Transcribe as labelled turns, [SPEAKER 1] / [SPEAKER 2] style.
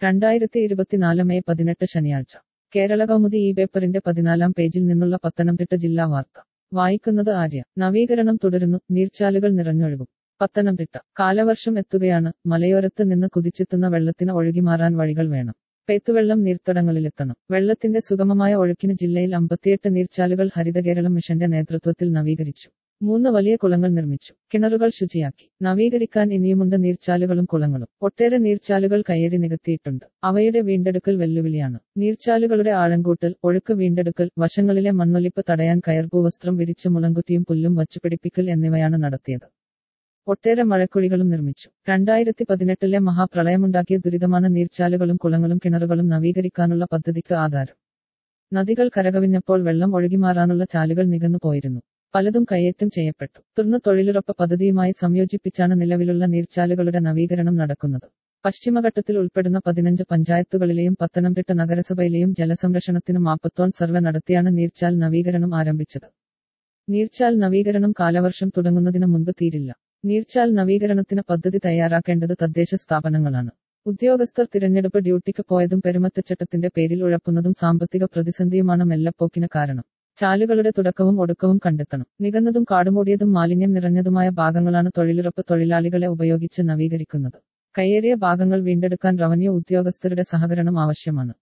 [SPEAKER 1] രണ്ടായിരത്തി ഇരുപത്തിനാല് മെയ് പതിനെട്ട് ശനിയാഴ്ച കേരള കൗമുദി ഈ പേപ്പറിന്റെ പതിനാലാം പേജിൽ നിന്നുള്ള പത്തനംതിട്ട ജില്ലാ വാർത്ത വായിക്കുന്നത് ആര്യ നവീകരണം തുടരുന്നു നീർച്ചാലുകൾ നിറഞ്ഞൊഴുകും പത്തനംതിട്ട കാലവർഷം എത്തുകയാണ് മലയോരത്ത് നിന്ന് കുതിച്ചെത്തുന്ന വെള്ളത്തിന് ഒഴുകിമാറാൻ വഴികൾ വേണം പെയ്ത്തുവെള്ളം നീർത്തടങ്ങളിലെത്തണം വെള്ളത്തിന്റെ സുഗമമായ ഒഴുക്കിന് ജില്ലയിൽ അമ്പത്തിയെട്ട് നീർച്ചാലുകൾ ഹരിതകേരളം മിഷന്റെ നേതൃത്വത്തിൽ നവീകരിച്ചു മൂന്ന് വലിയ കുളങ്ങൾ നിർമ്മിച്ചു കിണറുകൾ ശുചിയാക്കി നവീകരിക്കാൻ ഇനിയുമുണ്ട് നീർച്ചാലുകളും കുളങ്ങളും ഒട്ടേറെ നീർച്ചാലുകൾ കയ്യേറി നികത്തിയിട്ടുണ്ട് അവയുടെ വീണ്ടെടുക്കൽ വെല്ലുവിളിയാണ് നീർച്ചാലുകളുടെ ആഴംകൂട്ടൽ ഒഴുക്ക് വീണ്ടെടുക്കൽ വശങ്ങളിലെ മണ്ണൊലിപ്പ് തടയാൻ കയർഭൂവസ്ത്രം വിരിച്ച് മുളങ്കുത്തിയും പുല്ലും വച്ചുപിടിപ്പിക്കൽ എന്നിവയാണ് നടത്തിയത് ഒട്ടേറെ മഴക്കുഴികളും നിർമ്മിച്ചു രണ്ടായിരത്തി പതിനെട്ടിലെ മഹാപ്രളയമുണ്ടാക്കിയ ദുരിതമാണ് നീർച്ചാലുകളും കുളങ്ങളും കിണറുകളും നവീകരിക്കാനുള്ള പദ്ധതിക്ക് ആധാരം നദികൾ കരകവിഞ്ഞപ്പോൾ വെള്ളം ഒഴുകിമാറാനുള്ള ചാലുകൾ നികന്നു പോയിരുന്നു പലതും കയ്യേറ്റം ചെയ്യപ്പെട്ടു തുടർന്ന് തൊഴിലുറപ്പ് പദ്ധതിയുമായി സംയോജിപ്പിച്ചാണ് നിലവിലുള്ള നീർച്ചാലുകളുടെ നവീകരണം നടക്കുന്നത് പശ്ചിമഘട്ടത്തിൽ ഉൾപ്പെടുന്ന പതിനഞ്ച് പഞ്ചായത്തുകളിലെയും പത്തനംതിട്ട നഗരസഭയിലെയും ജലസംരക്ഷണത്തിന് മാപ്പത്തോൺ സർവേ നടത്തിയാണ് നീർച്ചാൽ നവീകരണം ആരംഭിച്ചത് നീർച്ചാൽ നവീകരണം കാലവർഷം തുടങ്ങുന്നതിന് മുൻപ് തീരില്ല നീർച്ചാൽ നവീകരണത്തിന് പദ്ധതി തയ്യാറാക്കേണ്ടത് തദ്ദേശ സ്ഥാപനങ്ങളാണ് ഉദ്യോഗസ്ഥർ തിരഞ്ഞെടുപ്പ് ഡ്യൂട്ടിക്ക് പോയതും പെരുമത്തച്ചട്ടത്തിന്റെ പേരിൽ ഉഴപ്പുന്നതും സാമ്പത്തിക പ്രതിസന്ധിയുമാണ് മെല്ലപ്പോക്കിന് കാരണം ചാലുകളുടെ തുടക്കവും ഒടുക്കവും കണ്ടെത്തണം നികന്നതും കാടുമൂടിയതും മാലിന്യം നിറഞ്ഞതുമായ ഭാഗങ്ങളാണ് തൊഴിലുറപ്പ് തൊഴിലാളികളെ ഉപയോഗിച്ച് നവീകരിക്കുന്നത് കയ്യേറിയ ഭാഗങ്ങൾ വീണ്ടെടുക്കാൻ റവന്യൂ ഉദ്യോഗസ്ഥരുടെ സഹകരണം ആവശ്യമാണ്